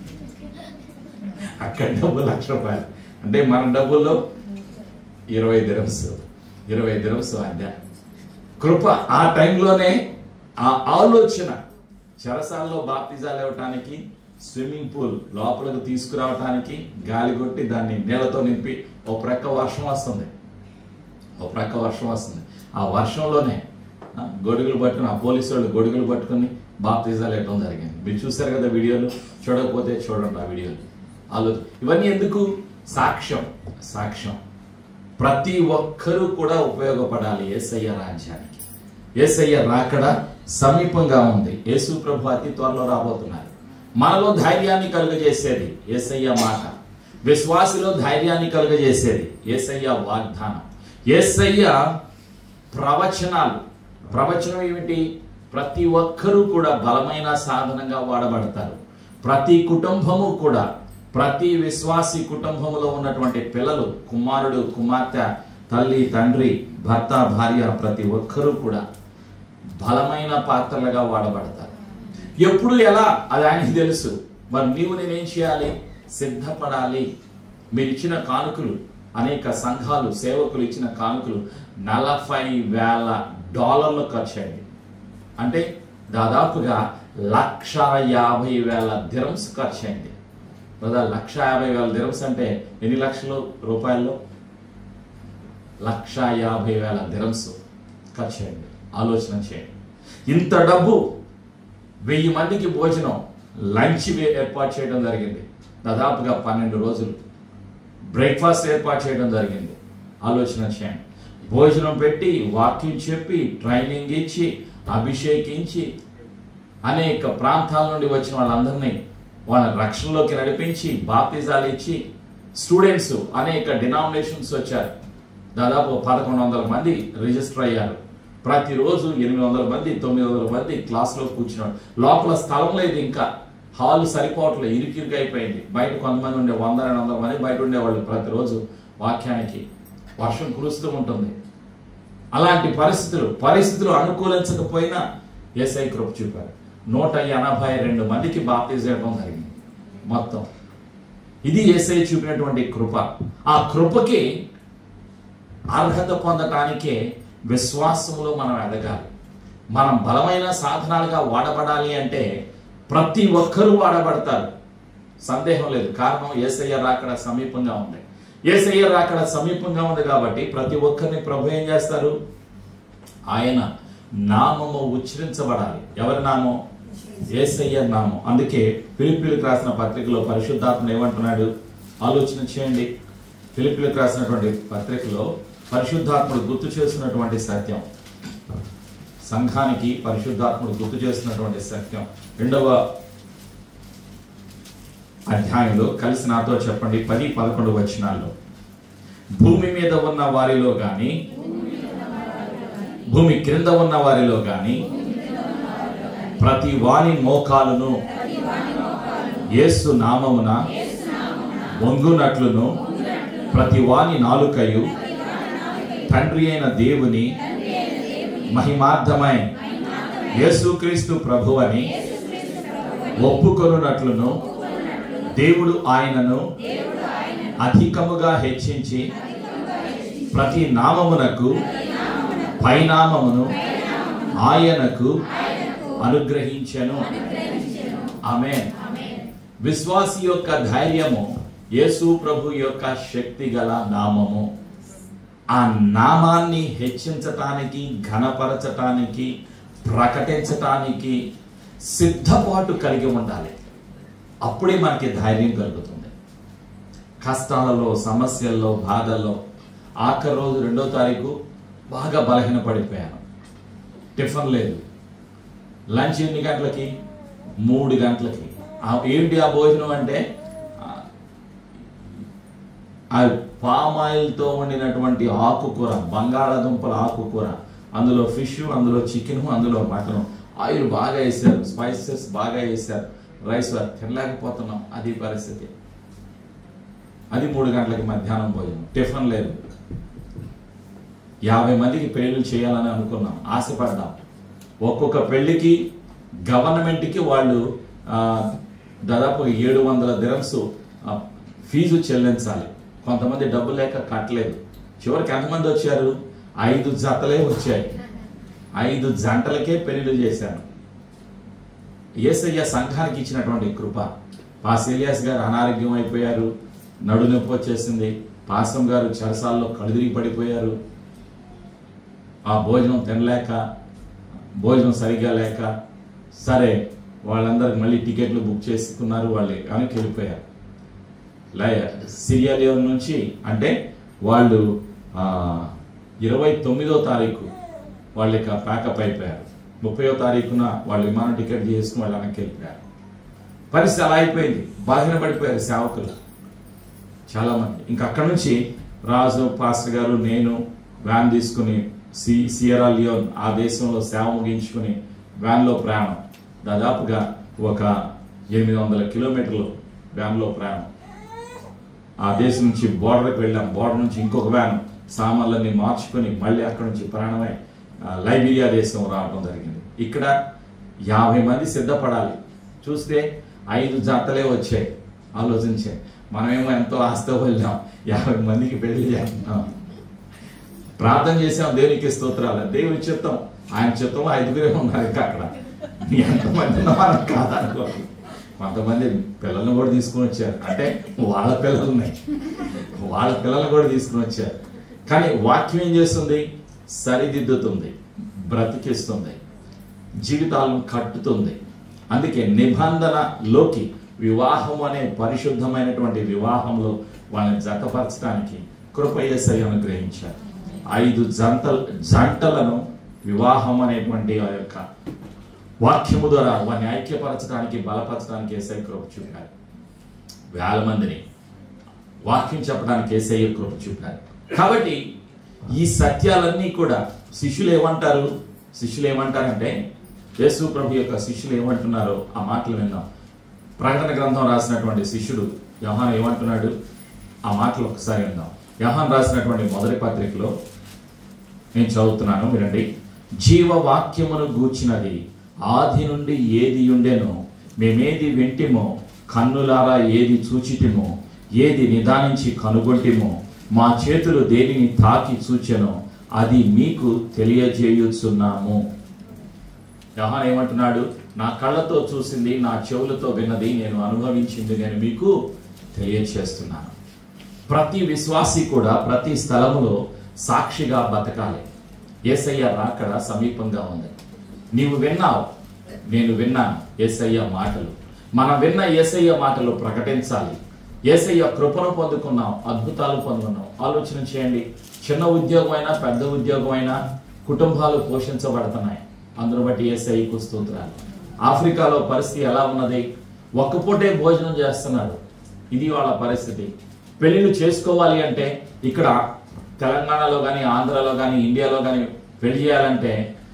అక్కడ డబ్బు లక్ష రూపాయలు అంటే మన డబ్బుల్లో ఇరవై దిరమ్స్ ఇరవై దిరమ్స్ అద్దె కృప ఆ టైంలోనే ఆ ఆలోచన చెరసాల్లో బాప్తిజాలు ఇవ్వటానికి స్విమ్మింగ్ పూల్ లోపలికి తీసుకురావటానికి గాలి కొట్టి దాన్ని నీళ్ళతో నింపి ఓ ప్రక్క వర్షం వస్తుంది ఓ ప్రక్క వర్షం వస్తుంది ఆ వర్షంలోనే ఆ, గొడుగులు పట్టుకుని ఆ పోలీసు వాళ్ళు గొడుగులు పట్టుకుని బాప్తిజాలు ఇవ్వడం జరిగింది మీరు చూశారు కదా వీడియోలు చూడకపోతే చూడండి ఆ వీడియోలు ఆలోచన ఇవన్నీ ఎందుకు సాక్ష్యం సాక్ష్యం ప్రతి ఒక్కరూ కూడా ఉపయోగపడాలి ఏసయ్య రాజ్యానికి ఏసయ్య రాకడ సమీపంగా ఉంది యేసు ప్రభు అతి త్వరలో రాబోతున్నారు మనలో ధైర్యాన్ని కలుగజేసేది ఏసయ్య మాట విశ్వాసిలో ధైర్యాన్ని కలుగజేసేది ఏసయ్య వాగ్దానం ఏసయ్య ప్రవచనాలు ప్రవచనం ఏమిటి ప్రతి ఒక్కరూ కూడా బలమైన సాధనంగా వాడబడతారు ప్రతి కుటుంబము కూడా ప్రతి విశ్వాసి కుటుంబంలో ఉన్నటువంటి పిల్లలు కుమారుడు కుమార్తె తల్లి తండ్రి భర్త భార్య ప్రతి ఒక్కరూ కూడా బలమైన పాత్రలుగా వాడబడతారు ఎప్పుడు ఎలా అది ఆయనకి తెలుసు మరి నీవు నేనేం చేయాలి సిద్ధపడాలి మీరు ఇచ్చిన కానుకలు అనేక సంఘాలు సేవకులు ఇచ్చిన కానుకలు నలభై వేల డాలర్లు ఖర్చు అయింది అంటే దాదాపుగా లక్ష యాభై వేల దిరమ్స్ ఖర్చు అయింది కదా లక్ష యాభై వేల దిరమ్స్ అంటే ఎన్ని లక్షలు రూపాయల్లో లక్ష యాభై వేల దిరమ్స్ ఖర్చు చేయండి ఆలోచన చేయండి ఇంత డబ్బు వెయ్యి మందికి భోజనం లంచ్ ఏర్పాటు చేయడం జరిగింది దాదాపుగా పన్నెండు రోజులు బ్రేక్ఫాస్ట్ ఏర్పాటు చేయడం జరిగింది ఆలోచన చేయండి భోజనం పెట్టి వాక్యం చెప్పి ట్రైనింగ్ ఇచ్చి అభిషేకించి అనేక ప్రాంతాల నుండి వచ్చిన వాళ్ళందరినీ వాళ్ళ రక్షణలోకి నడిపించి బాప్తిజాలు ఇచ్చి స్టూడెంట్స్ అనేక డినామినేషన్స్ వచ్చారు దాదాపు పదకొండు వందల మంది రిజిస్టర్ అయ్యారు ప్రతిరోజు ఎనిమిది వందల మంది తొమ్మిది వందల మంది క్లాస్లో కూర్చున్నాడు లోపల స్థలం లేదు ఇంకా హాల్ సరిపోవట్లేదు ఇరుకిరుకు అయిపోయింది బయట కొంతమంది ఉండే వంద రెండు వందల మంది బయట ఉండేవాళ్ళు ప్రతిరోజు వాక్యానికి వర్షం కురుస్తూ ఉంటుంది అలాంటి పరిస్థితులు పరిస్థితులు అనుకూలించకపోయినా ఎస్ఐ కృప చూపారు నూట ఎనభై రెండు మందికి బాప్తీజ్ ఇవ్వడం జరిగింది మొత్తం ఇది ఏసై చూపినటువంటి కృప ఆ కృపకి అర్హత పొందటానికే విశ్వాసంలో మనం ఎదగాలి మనం బలమైన సాధనాలుగా వాడబడాలి అంటే ప్రతి ఒక్కరూ వాడబడతారు సందేహం లేదు కారణం ఏసయ్య రాకడ సమీపంగా ఉంది ఏసయ్య రాకడ సమీపంగా ఉంది కాబట్టి ప్రతి ఒక్కరిని ప్రభు ఏం చేస్తారు ఆయన నామము ఉచ్చరించబడాలి ఎవరి నామం ఏసయ్య నామం అందుకే పిలిపిలకు రాసిన పత్రికలో పరిశుద్ధాత్మ ఏమంటున్నాడు ఆలోచన చేయండి పిలిపిలకు రాసినటువంటి పత్రికలో పరిశుద్ధాత్ముడు గుర్తు చేస్తున్నటువంటి సత్యం సంఘానికి పరిశుద్ధాత్ముడు గుర్తు చేస్తున్నటువంటి సత్యం రెండవ అధ్యాయంలో కలిసి నాతో చెప్పండి పది పదకొండు వచనాల్లో భూమి మీద ఉన్న వారిలో గాని భూమి క్రింద ఉన్న వారిలో గాని ప్రతి వాని మోకాలును యేసు నామమున వంగునట్లును ప్రతి వాని నాలుకయు తండ్రి అయిన దేవుని మహిమార్థమై యేసుక్రీస్తు ప్రభువని ఒప్పుకొనున్నట్లును దేవుడు ఆయనను అధికముగా హెచ్చించి ప్రతి నామమునకు పైనామమును ఆయనకు అనుగ్రహించెను ఆమె విశ్వాసి యొక్క ధైర్యము యేసు ప్రభు యొక్క శక్తి గల నామము ఆ నామాన్ని హెచ్చించటానికి ఘనపరచటానికి ప్రకటించటానికి సిద్ధపాటు కలిగి ఉండాలి అప్పుడే మనకి ధైర్యం కలుగుతుంది కష్టాలలో సమస్యల్లో బాధల్లో ఆఖరి రోజు రెండో తారీఖు బాగా బలహీన పడిపోయాను టిఫిన్ లేదు లంచ్ ఎన్ని గంటలకి మూడు గంటలకి ఆ- ఏంటి ఆ భోజనం అంటే ఆ, ఆ పామాయిల్తో వండినటువంటి ఆకుకూర బంగాళాదుంపల ఆకుకూర అందులో ఫిష్ అందులో చికెన్ అందులో మటన్ ఆయిల్ బాగా వేసారు స్పైసెస్ బాగా వేసారు రైస్ తినలేకపోతున్నాం అది పరిస్థితి అది మూడు గంటలకి మధ్యాహ్నం భోజనం టిఫిన్ లేదు యాభై మందికి పెళ్లి చేయాలని అనుకున్నాం ఆశపడ్డాం ఒక్కొక్క పెళ్లికి గవర్నమెంట్కి వాళ్ళు ఆ, దాదాపు ఏడు వందల దిరమ్స్ ఫీజు చెల్లించాలి కొంతమంది డబ్బు లేక కట్టలేదు చివరికి ఎంతమంది వచ్చారు ఐదు జతలే వచ్చాయి ఐదు జంటలకే పెళ్లిళ్ళు చేశాను ఏసయ్య సంఘానికి ఇచ్చినటువంటి కృప పాస్ ఎలియాస్ గారు అనారోగ్యం అయిపోయారు నడు నొప్పి వచ్చేసింది పాసం గారు చెరసాల్లో కడుదిరి పడిపోయారు ఆ భోజనం తినలేక భోజనం సరిగా లేక సరే వాళ్ళందరికి మళ్ళీ టికెట్లు బుక్ చేసుకున్నారు వాళ్ళు వెనక్కి వెళ్ళిపోయారు లయ- సిరియా లియోన్ నుంచి అంటే వాళ్ళు ఆ, ఇరవై తొమ్మిదో తారీఖు వాళ్ళు ఇక ప్యాకప్ అయిపోయారు ముప్పయో తారీఖున వాళ్ళు విమానం టికెట్ చేసుకుని వాళ్ళు వెనక్కి వెళ్ళిపోయారు పరిస్థితి అలా అయిపోయింది బాధిన పడిపోయారు సేవకులు చాలా మంది ఇంకా అక్కడ నుంచి రాజు పాస్టర్ గారు నేను వ్యాన్ తీసుకుని సి సియరా లియోన్ ఆ దేశంలో సేవ ముగించుకుని వ్యాన్లో ప్రయాణం దాదాపుగా ఒక ఎనిమిది వందల కిలోమీటర్లు వ్యాన్లో ప్రయాణం ఆ దేశం నుంచి బోర్డర్కి వెళ్ళాం బోర్డర్ నుంచి ఇంకొక వ్యాన్ సామాన్లన్నీ మార్చుకొని మళ్ళీ అక్కడ నుంచి ప్రయాణమై ఆ, లైబీరియా దేశం రావడం జరిగింది ఇక్కడ యాభై మంది సిద్ధపడాలి చూస్తే ఐదు జతలే వచ్చాయి ఆలోచించే మనమేమో ఎంతో ఆస్తో వెళ్ళాం యాభై మందికి పెళ్లి చేస్తున్నాం ప్రార్థన చేసాం దేవునికి స్తోత్రాలు దేవుని చిత్తం ఆయన చిత్తం ఐదుగురే ఉన్నారు ఇంకా అక్కడ ఎంతమంది ఉన్నామని కాదనుకో కొంతమంది పిల్లల్ని కూడా తీసుకుని వచ్చారు అంటే వాళ్ళ పిల్లల్ని వాళ్ళ పిల్లల్ని కూడా తీసుకుని వచ్చారు కానీ వాక్యం ఏం చేస్తుంది సరిదిద్దుతుంది బ్రతికిస్తుంది జీవితాలను కట్టుతుంది అందుకే నిబంధనలోకి వివాహం అనే పరిశుద్ధమైనటువంటి వివాహంలో వాళ్ళని జతపరచడానికి కృపయేసై అనుగ్రహించారు ఐదు జంటలు జంటలను వివాహం అనేటువంటి ఆ యొక్క వాక్యము ద్వారా వారిని ఐక్యపరచడానికి బలపరచడానికి ఏసై కృప చూపారు వేల మందిని వాక్యం చెప్పడానికి ఏసై కృప చూపారు కాబట్టి ఈ సత్యాలన్నీ కూడా శిష్యులు ఏమంటారు శిష్యులు ఏమంటారంటే యేసు ప్రభు యొక్క శిష్యులు ఏమంటున్నారో ఆ మాటలు విన్నాం ప్రకటన గ్రంథం రాసినటువంటి శిష్యుడు యహాన్ ఏమంటున్నాడు ఆ మాటలు ఒకసారి విందాం యహాన్ రాసినటువంటి మొదటి పత్రికలో నేను చదువుతున్నాను వినండి జీవవాక్యమును గూర్చినది ఆది నుండి ఏది ఉండెనో మేమేది వింటిమో కన్నులారా ఏది చూచిటిమో ఏది నిదానించి కనుగొంటిమో మా చేతులు దేనిని తాకి చూచెనో అది మీకు తెలియజేయుచున్నాము యెహోవా ఏమంటున్నాడు నా కళ్ళతో చూసింది నా చెవులతో విన్నది నేను అనుభవించింది నేను మీకు తెలియచేస్తున్నాను ప్రతి విశ్వాసి కూడా ప్రతి స్థలములో సాక్షిగా బతకాలి ఏసయ్య రాకడ సమీపంగా ఉంది నీవు విన్నావు నేను విన్నాను ఏసయ్య మాటలు మనం విన్న ఏసయ్య మాటలు ప్రకటించాలి ఏసయ్య కృపను పొందుకున్నాం అద్భుతాలు పొందుకున్నాం ఆలోచన చేయండి చిన్న ఉద్యోగం అయినా పెద్ద ఉద్యోగం అయినా కుటుంబాలు పోషించబడుతున్నాయి అందును బట్టి ఏసఐకు స్తోత్రాలు ఆఫ్రికాలో పరిస్థితి ఎలా ఉన్నది ఒక్క పూటే భోజనం చేస్తున్నారు ఇది వాళ్ళ పరిస్థితి పెళ్లిళ్ళు చేసుకోవాలి అంటే ఇక్కడ తెలంగాణలో కానీ ఆంధ్రాలో కానీ ఇండియాలో కానీ పెళ్లి చేయాలంటే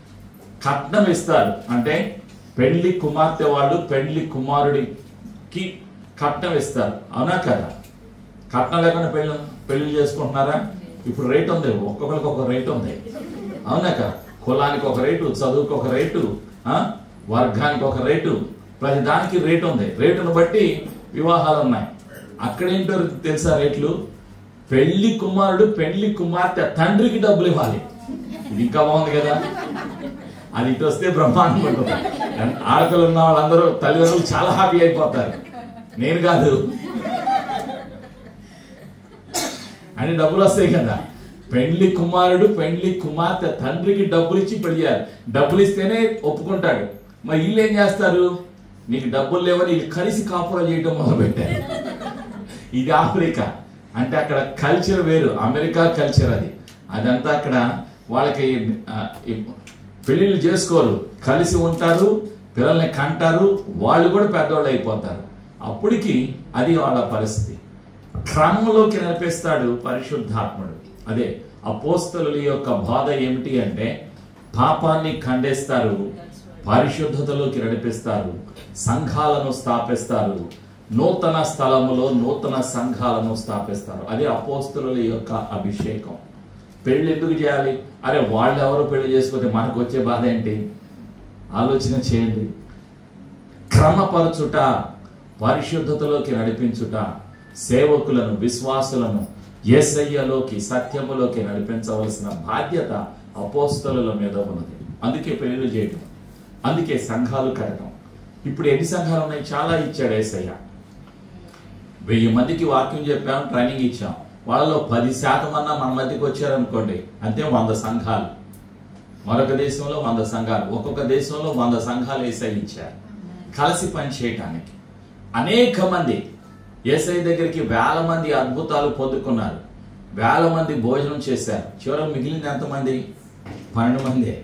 కట్నం ఇస్తారు అంటే పెళ్లి కుమార్తె వాళ్ళు పెళ్లి కుమారుడికి కట్నం ఇస్తారు అవునా కదా కట్నం లేకుండా పెళ్లి పెళ్లి చేసుకుంటున్నారా ఇప్పుడు రేట్ ఉంది ఒక్కొక్కరికి ఒక రేట్ ఉంది అవునా కదా కులానికి ఒక రేటు చదువుకి ఒక రేటు ఆ? వర్గానికి ఒక రేటు ప్రతి దానికి రేటు ఉంది రేటును బట్టి వివాహాలు ఉన్నాయి అక్కడేంటో తెలుసా రేట్లు పెళ్లి కుమారుడు పెళ్లి కుమార్తె తండ్రికి డబ్బులు ఇవ్వాలి ఇది ఇంకా బాగుంది కదా అది ఇటు వస్తే బ్రహ్మాండం ఉంటుంది ఆడపిల్లలు ఉన్న వాళ్ళందరూ తల్లిదండ్రులు చాలా హ్యాపీ అయిపోతారు నేను కాదు అని డబ్బులు వస్తాయి కదా పెళ్లి కుమారుడు పెళ్లి కుమార్తె తండ్రికి డబ్బులు ఇచ్చి పెళ్లి చేయాలి డబ్బులు ఇస్తేనే ఒప్పుకుంటాడు మరి వీళ్ళు ఏం చేస్తారు నీకు డబ్బులు లేవని వీళ్ళు కలిసి కాపురం చేయడం మొదలు పెట్టారు ఇది ఆఫ్రికా అంటే అక్కడ కల్చర్ వేరు అమెరికా కల్చర్ అది అదంతా అక్కడ వాళ్ళకి ఆ, ఈ పెళ్లిళ్ళు చేసుకోరు కలిసి ఉంటారు పిల్లల్ని కంటారు వాళ్ళు కూడా పెద్దవాళ్ళు అయిపోతారు అప్పటికి అది వాళ్ళ పరిస్థితి క్రమంలోకి నడిపిస్తాడు పరిశుద్ధాత్ముడు అదే అపోస్తలుల యొక్క బాధ ఏమిటి అంటే పాపాన్ని ఖండిస్తారు పరిశుద్ధతలోకి నడిపిస్తారు సంఘాలను స్థాపిస్తారు నూతన స్థలములో నూతన సంఘాలను స్థాపిస్తారు అదే అపోస్తలుల యొక్క అభిషేకం పెళ్లి ఎందుకు చేయాలి అరే వాళ్ళు ఎవరు పెళ్లి చేసుకుంటే మనకు వచ్చే బాధ ఏంటి ఆలోచన చేయండి క్రమపరచుట పరిశుద్ధతలోకి నడిపించుట సేవకులను విశ్వాసులను ఏసయ్యలోకి సత్యములోకి నడిపించవలసిన బాధ్యత అపోస్తలుల మీద ఉన్నది అందుకే పెళ్లి చేయటం అందుకే సంఘాలు కట్టడం ఇప్పుడు ఎన్ని సంఘాలు ఉన్నాయి చాలా ఇచ్చాడు ఏసయ్య వెయ్యి మందికి వాక్యం చెప్పాం ట్రైనింగ్ ఇచ్చాం వాళ్ళలో పది శాతం అన్నా మన మధ్యకి వచ్చారనుకోండి అంతే వంద సంఘాలు మరొక దేశంలో వంద సంఘాలు ఒక్కొక్క దేశంలో వంద సంఘాలు ఏసై ఇచ్చారు కలిసి పని చేయటానికి అనేక మంది ఏసై దగ్గరికి వేల మంది అద్భుతాలు పొందుకున్నారు వేల మంది భోజనం చేశారు చివరికి మిగిలింది ఎంతమంది పన్నెండు మందే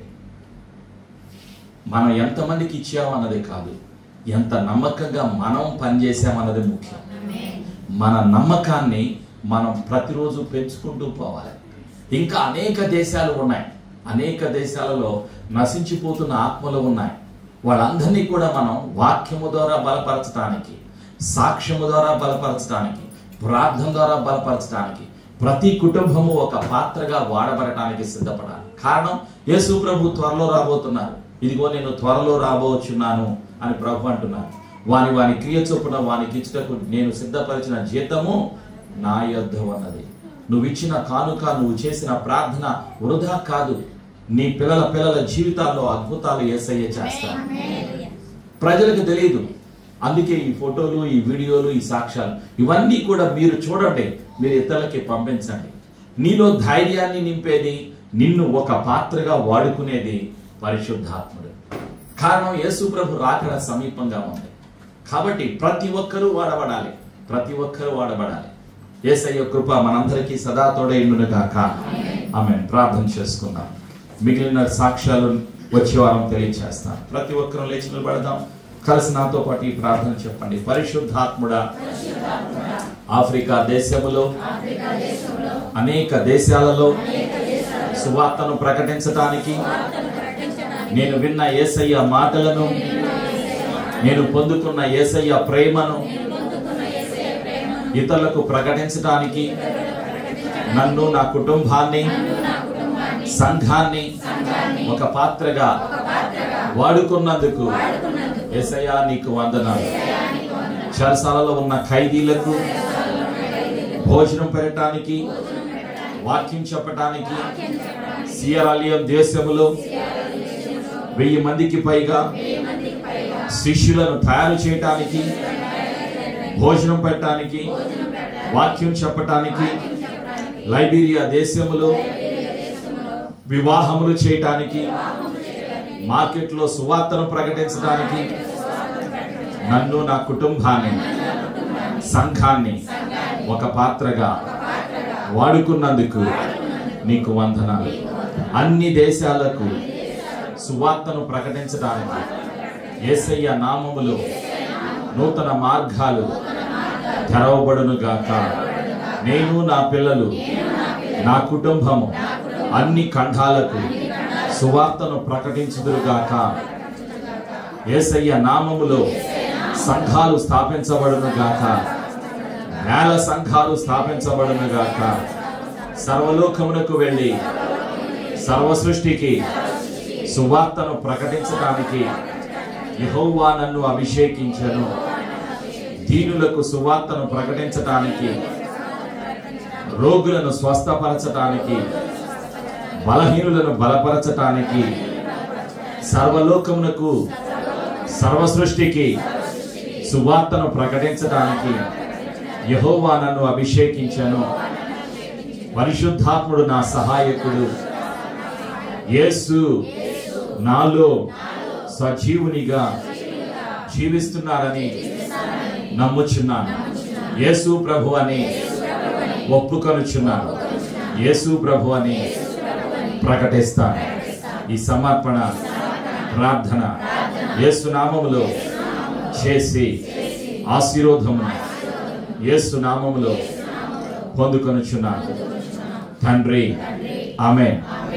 మనం ఎంతమందికి ఇచ్చామన్నది కాదు ఎంత నమ్మకంగా మనం పనిచేసామన్నది ముఖ్యం మన నమ్మకాన్ని మనం ప్రతిరోజు పెంచుకుంటూ పోవాలి ఇంకా అనేక దేశాలు ఉన్నాయి అనేక దేశాలలో నశించిపోతున్న ఆత్మలు ఉన్నాయి వాళ్ళందరినీ కూడా మనం వాక్యము ద్వారా బలపరచడానికి సాక్ష్యము ద్వారా బలపరచడానికి ప్రార్థన ద్వారా బలపరచడానికి ప్రతి కుటుంబము ఒక పాత్రగా వాడబడటానికి సిద్ధపడాలి కారణం యేసు ప్రభు త్వరలో రాబోతున్నారు ఇదిగో నేను త్వరలో రాబోచున్నాను అని ప్రభు అంటున్నారు వాని వాని క్రియ చొప్పున వానికి ఇచ్చుటకు నేను సిద్ధపరిచిన జీతము నా యొద్ద ఉన్నది నువ్వు ఇచ్చిన కానుక నువ్వు చేసిన ప్రార్థన వృధా కాదు నీ పిల్లల పిల్లల జీవితాల్లో అద్భుతాలు ఏసయ్య చేస్తారు ప్రజలకు తెలియదు అందుకే ఈ ఫోటోలు ఈ వీడియోలు ఈ సాక్ష్యాలు ఇవన్నీ కూడా మీరు చూడండి మీరు ఇతరులకి పంపించండి నీలో ధైర్యాన్ని నింపేది నిన్ను ఒక పాత్రగా వాడుకునేది పరిశుద్ధాత్ముడు కారణం యేసు ప్రభు రాకడ సమీపంగా ఉంది కాబట్టి ప్రతి ఒక్కరూ వాడబడాలి ప్రతి ఒక్కరూ వాడబడాలి ఏసయ్య కృప మనందరికీ సదా తోడైండును గాక ఆమె ప్రార్థన చేసుకుందాం మిగిలిన సాక్ష్యాలు వచ్చే వారం తెలియచేస్తాను ప్రతి ఒక్కరూ లేచి నిలబడదాం కలిసి నాతో పాటు ఈ ప్రార్థన చెప్పండి పరిశుద్ధాత్ముడా ఆఫ్రికా దేశములో అనేక దేశాలలో సువార్తను ప్రకటించటానికి నేను విన్న ఏసయ్య మాటలను నేను పొందుకున్న ఏసయ్య ప్రేమను ఇతరులకు ప్రకటించడానికి నన్ను నా కుటుంబాన్ని సంఘాన్ని ఒక పాత్రగా వాడుకున్నందుకు ఏసయ్యా నీకు వందనాలు చెరసాలలో ఉన్న ఖైదీలకు భోజనం పెట్టడానికి వాక్యం చెప్పటానికి సియరాలియం దేశములో వెయ్యి మందికి పైగా శిష్యులను తయారు చేయటానికి భోజనం పెట్టడానికి వాక్యం చెప్పటానికి లైబీరియా దేశములో వివాహములు చేయటానికి మార్కెట్లో సువార్తను ప్రకటించడానికి నన్ను నా కుటుంబాన్ని సంఘాన్ని ఒక పాత్రగా వాడుకున్నందుకు నీకు వందనాలు అన్ని దేశాలకు సువార్తను ప్రకటించడానికి యేసయ్య నామములో నూతన మార్గాలు తెరవబడును గాక నేను నా పిల్లలు నా కుటుంబము అన్ని ఖండాలకు సువార్తను ప్రకటించుదురుగాక యేసయ్య నామములో సంఘాలు స్థాపించబడును గాక వేల సంఘాలు స్థాపించబడును గాక సర్వలోకమునకు వెళ్ళి సర్వ సృష్టికి సువార్తను ప్రకటించడానికి యెహోవా నన్ను అభిషేకించను దీనులకు సువార్తను ప్రకటించటానికి రోగులను స్వస్థపరచటానికి బలహీనులను బలపరచటానికి సర్వలోకమునకు సర్వ సృష్టికి సువార్తను ప్రకటించడానికి యెహోవా నన్ను అభిషేకించను పరిశుద్ధాత్ముడు నా సహాయకుడు యేసు నాలో సజీవునిగా జీవిస్తున్నారని నమ్ముచున్నాను యేసు ప్రభు అని ఒప్పుకొనుచున్నాను యేసు ప్రభు అని ప్రకటిస్తాను ఈ సమర్పణ ప్రార్థన యేసు నామములో చేసి ఆశీర్వాదమును యేసు నామములో పొందుకొనుచున్నాను తండ్రి ఆమె